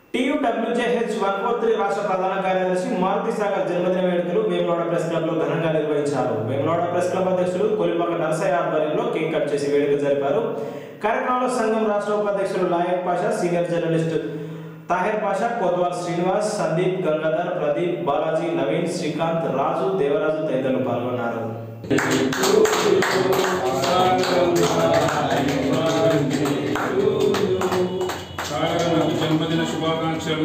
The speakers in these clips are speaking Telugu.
టీయూడబ్ల్యూజేహెచ్ వన్ ఫోర్ త్రీ రాష్ట్ర ప్రధాన కార్యదర్శి మారుతి సాగర్ జన్మదిన వేడుకలు వేములవాడ ప్రెస్ క్లబ్ లో ఘనంగా నిర్వహించారు వేములవాడ ప్రెస్ క్లబ్ అధ్యక్షులు కొలిపాక నరసయ్య ఆధ్వర్యంలో కేక్ కట్ చేసి వేడుక జరిపారు కార్యక్రమంలో సంఘం రాష్ట్ర ఉపాధ్యక్షులు లాయక్ పాషా సీనియర్ జర్నలిస్ట్ తాహిర్ పాషా కొత్వాల్ శ్రీనివాస్ సందీప్ గంగాధర్ ప్రదీప్ బాలాజీ నవీన్ శ్రీకాంత్ రాజు దేవరాజు తదితరులు పాల్గొన్నారు సాగరన్నకు జన్మదిన శుభాకాంక్షలు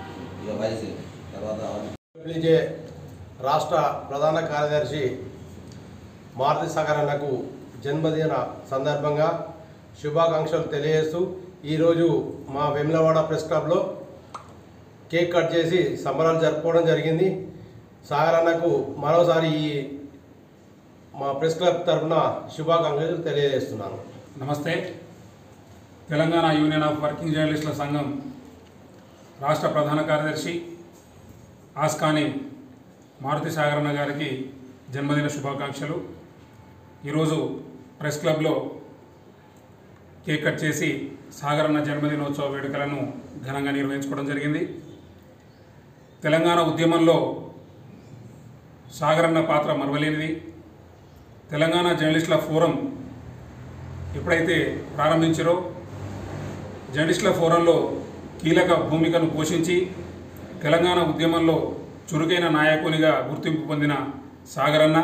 పిలిచే రాష్ట్ర ప్రధాన కార్యదర్శి మారుతి సాగర్ అన్నకు జన్మదిన సందర్భంగా శుభాకాంక్షలు తెలియజేస్తూ ఈరోజు మా వెమ్లవాడ ప్రెస్ క్లబ్లో కేక్ కట్ చేసి సంబరాలు జరుపుకోవడం జరిగింది సాగర్ అన్నకు మరోసారి ఈ మా ప్రెస్ క్లబ్ తరఫున శుభాకాంక్షలు తెలియజేస్తున్నాను నమస్తే తెలంగాణ యూనియన్ ఆఫ్ వర్కింగ్ జర్నలిస్టుల సంఘం రాష్ట్ర ప్రధాన కార్యదర్శి ఆస్కాని మారుతి సాగరన్న గారికి జన్మదిన శుభాకాంక్షలు ఈరోజు ప్రెస్ క్లబ్లో కేక్ కట్ చేసి సాగరన్న జన్మదినోత్సవ వేడుకలను ఘనంగా నిర్వహించుకోవడం జరిగింది తెలంగాణ ఉద్యమంలో సాగరన్న పాత్ర మరవలేనిది తెలంగాణ జర్నలిస్టుల ఫోరం ఎప్పుడైతే ప్రారంభించారో జర్నలిస్టుల ఫోరంలో కీలక భూమికను పోషించి తెలంగాణ ఉద్యమంలో చురుకైన నాయకునిగా గుర్తింపు పొందిన సాగరన్న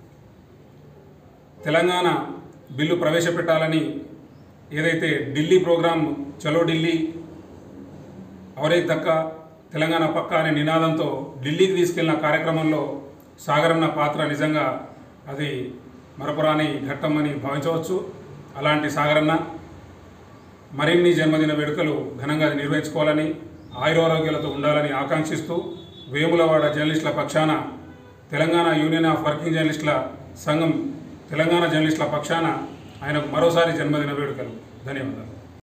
తెలంగాణ బిల్లు ప్రవేశపెట్టాలని ఏదైతే ఢిల్లీ ప్రోగ్రాం చలో ఢిల్లీ అవరే దక్క తెలంగాణ పక్క అనే నినాదంతో ఢిల్లీకి తీసుకెళ్లిన కార్యక్రమంలో సాగరన్న పాత్ర నిజంగా అది మరపురాని ఘట్టమని భావించవచ్చు అలాంటి సాగరన్న మరిన్ని జన్మదిన వేడుకలు ఘనంగా నిర్వహించుకోవాలని ఆయురారోగ్యాలతో ఉండాలని ఆకాంక్షిస్తూ వేములవాడ జర్నలిస్టుల పక్షాన తెలంగాణ యూనియన్ ఆఫ్ వర్కింగ్ జర్నలిస్టుల సంఘం తెలంగాణ జర్నలిస్టుల పక్షాన ఆయనకు మరోసారి జన్మదిన వేడుకలు ధన్యవాదాలు